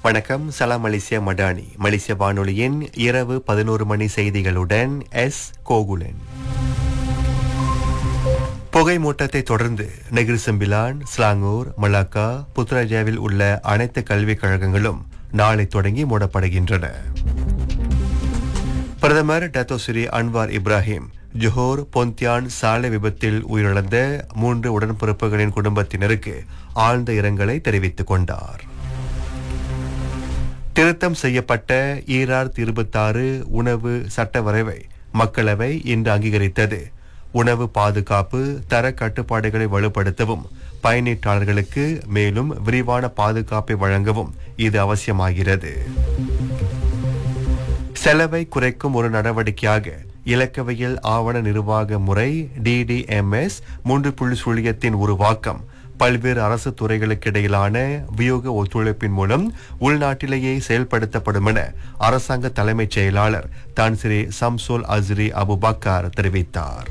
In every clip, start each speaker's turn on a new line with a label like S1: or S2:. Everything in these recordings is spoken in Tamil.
S1: வணக்கம் சலாம் மலேசியா மடானி மலேசிய வானொலியின் இரவு பதினோரு மணி செய்திகளுடன் எஸ் கோகுலன் புகை மூட்டத்தை தொடர்ந்து நெகிரி செம்பிலான் ஸ்லாங்கூர் மலாக்கா புத்ராஜாவில் உள்ள அனைத்து கல்விக் கழகங்களும் நாளை தொடங்கி மூடப்படுகின்றன பிரதமர் Dato Sri Anwar Ibrahim Johor Pontian சாலை விபத்தில் உயிரிழந்த மூன்று உடன்பிறப்புகளின் குடும்பத்தினருக்கு ஆழ்ந்த இரங்கலை தெரிவித்துக் கொண்டார் திருத்தம் செய்யப்பட்ட ஈரார் இருபத்தாறு உணவு சட்ட வரைவை மக்களவை இன்று அங்கீகரித்தது உணவு பாதுகாப்பு தர கட்டுப்பாடுகளை வலுப்படுத்தவும் பயனீட்டாளர்களுக்கு மேலும் விரிவான பாதுகாப்பை வழங்கவும் இது அவசியமாகிறது செலவை குறைக்கும் ஒரு நடவடிக்கையாக இலக்கவியல் ஆவண நிர்வாக முறை டிடிஎம்எஸ் மூன்று புள்ளி சுழியத்தின் உருவாக்கம் பல்வேறு அரசு துறைகளுக்கு இடையிலான வியோக ஒத்துழைப்பின் மூலம் உள்நாட்டிலேயே செயல்படுத்தப்படும் என அரசாங்க தலைமைச் செயலாளர் தான் ஸ்ரீ சம்சோல் அஸ்ரி அபுபக்கார் தெரிவித்தார்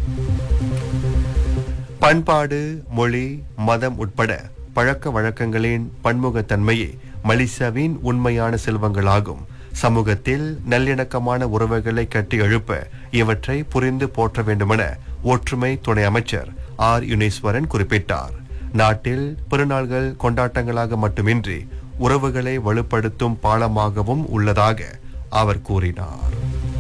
S1: பண்பாடு மொழி மதம் உட்பட பழக்க வழக்கங்களின் பன்முகத்தன்மையே மலேசியாவின் உண்மையான செல்வங்களாகும் சமூகத்தில் நல்லிணக்கமான உறவுகளை கட்டி எழுப்ப இவற்றை புரிந்து போற்ற வேண்டுமென ஒற்றுமை துணை அமைச்சர் ஆர் யுனேஸ்வரன் குறிப்பிட்டார் நாட்டில் பெருநாள்கள் கொண்டாட்டங்களாக மட்டுமின்றி உறவுகளை வலுப்படுத்தும் பாலமாகவும் உள்ளதாக அவர் கூறினார்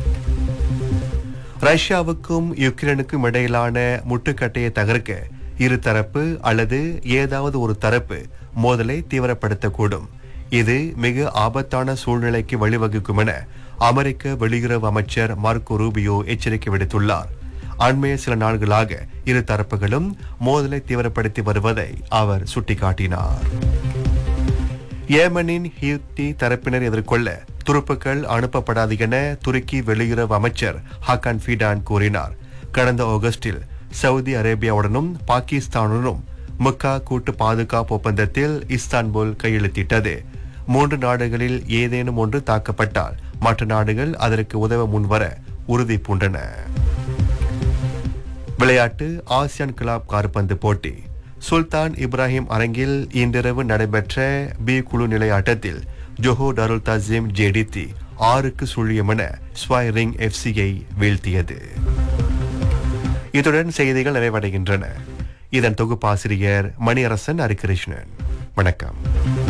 S1: ரஷ்யாவுக்கும் யுக்ரைனுக்கும் இடையிலான முட்டுக்கட்டையை தகர்க்க இருதரப்பு அல்லது ஏதாவது ஒரு தரப்பு மோதலை தீவிரப்படுத்தக்கூடும் இது மிக ஆபத்தான சூழ்நிலைக்கு வழிவகுக்கும் என அமெரிக்க வெளியுறவு அமைச்சர் மார்க்கோ ரூபியோ எச்சரிக்கை விடுத்துள்ளார் அண்மைய சில நாட்களாக இரு தரப்புகளும் மோதலை தீவிரப்படுத்தி வருவதை அவர் சுட்டிக்காட்டினார் ஏமனின் ஹியூத்தி தரப்பினர் எதிர்கொள்ள துருப்புக்கள் அனுப்பப்படாது என துருக்கி வெளியுறவு அமைச்சர் ஹக்கான் ஃபீடான் கூறினார் கடந்த ஆகஸ்டில் சவுதி அரேபியாவுடனும் பாகிஸ்தானுடனும் முக்கா கூட்டு பாதுகாப்பு ஒப்பந்தத்தில் இஸ்தான்புல் கையெழுத்திட்டது மூன்று நாடுகளில் ஏதேனும் ஒன்று தாக்கப்பட்டால் மற்ற நாடுகள் அதற்கு உதவ முன்வர உறுதி பூண்டன விளையாட்டு ஆசியான் கிளாப் கால்பந்து போட்டி சுல்தான் இப்ராஹிம் அரங்கில் இன்றிரவு நடைபெற்ற பி குழு நிலை ஆட்டத்தில் ஜொஹோ டருல் தசீம் ஜேடித்தி ஆறுக்கு சுழியம் என ஸ்வாய் ரிங் எஃப்சியை வீழ்த்தியது இத்துடன் செய்திகள் நிறைவடைகின்றன இதன் தொகுப்பாசிரியர் மணியரசன் ஹரிகிருஷ்ணன் வணக்கம்